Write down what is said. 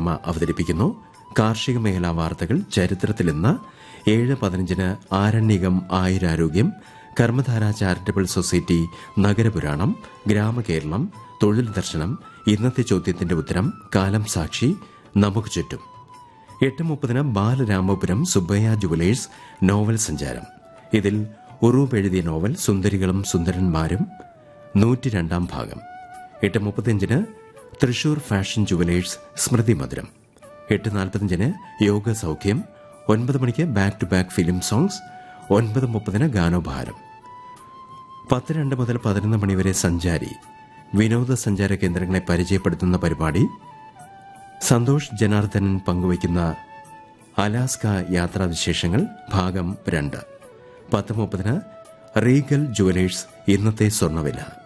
വർമ്മ അവതരിപ്പിക്കുന്നു കാർഷിക മേഖലാ വാർത്തകൾ ചരിത്രത്തിൽ ഇന്ന് ഏഴ് പതിനഞ്ചിന് ആരണ്യകം ആയുരാരോഗ്യം കർമ്മധാര ചാരിറ്റബിൾ സൊസൈറ്റി നഗരപുരാണം ഗ്രാമകേരളം തൊഴിൽ ദർശനം ഇന്നത്തെ ചോദ്യത്തിന്റെ ഉത്തരം കാലം സാക്ഷി നമുക്ക് ചുറ്റും എട്ട് മുപ്പതിന് ബാലരാമപുരം സുബ്ബയ്യ ജുവലേഴ്സ് നോവൽ സഞ്ചാരം ഇതിൽ ഉറൂബ് എഴുതിയ നോവൽ സുന്ദരികളും സുന്ദരന്മാരും നൂറ്റിരണ്ടാം ഭാഗം എട്ട് മുപ്പത്തിയഞ്ചിന് തൃശൂർ ഫാഷൻ ജുവലേഴ്സ് സ്മൃതി മധുരം എട്ട് നാൽപ്പത്തഞ്ചിന് യോഗ സൗഖ്യം ഒൻപത് മണിക്ക് back to back film songs ഒൻപത് മുപ്പതിന് ഗാനോപഹാരം പത്ത് രണ്ട് മുതൽ പതിനൊന്ന് മണിവരെ സഞ്ചാരി വിനോദസഞ്ചാര കേന്ദ്രങ്ങളെ പരിചയപ്പെടുത്തുന്ന പരിപാടി സന്തോഷ് ജനാർദ്ദനൻ പങ്കുവയ്ക്കുന്ന അലാസ്ക യാത്രാവിശേഷങ്ങൾ ഭാഗം രണ്ട് പത്ത് മുപ്പതിന് റീഗൽ ജുവലേഴ്സ് ഇന്നത്തെ സ്വർണ്ണവില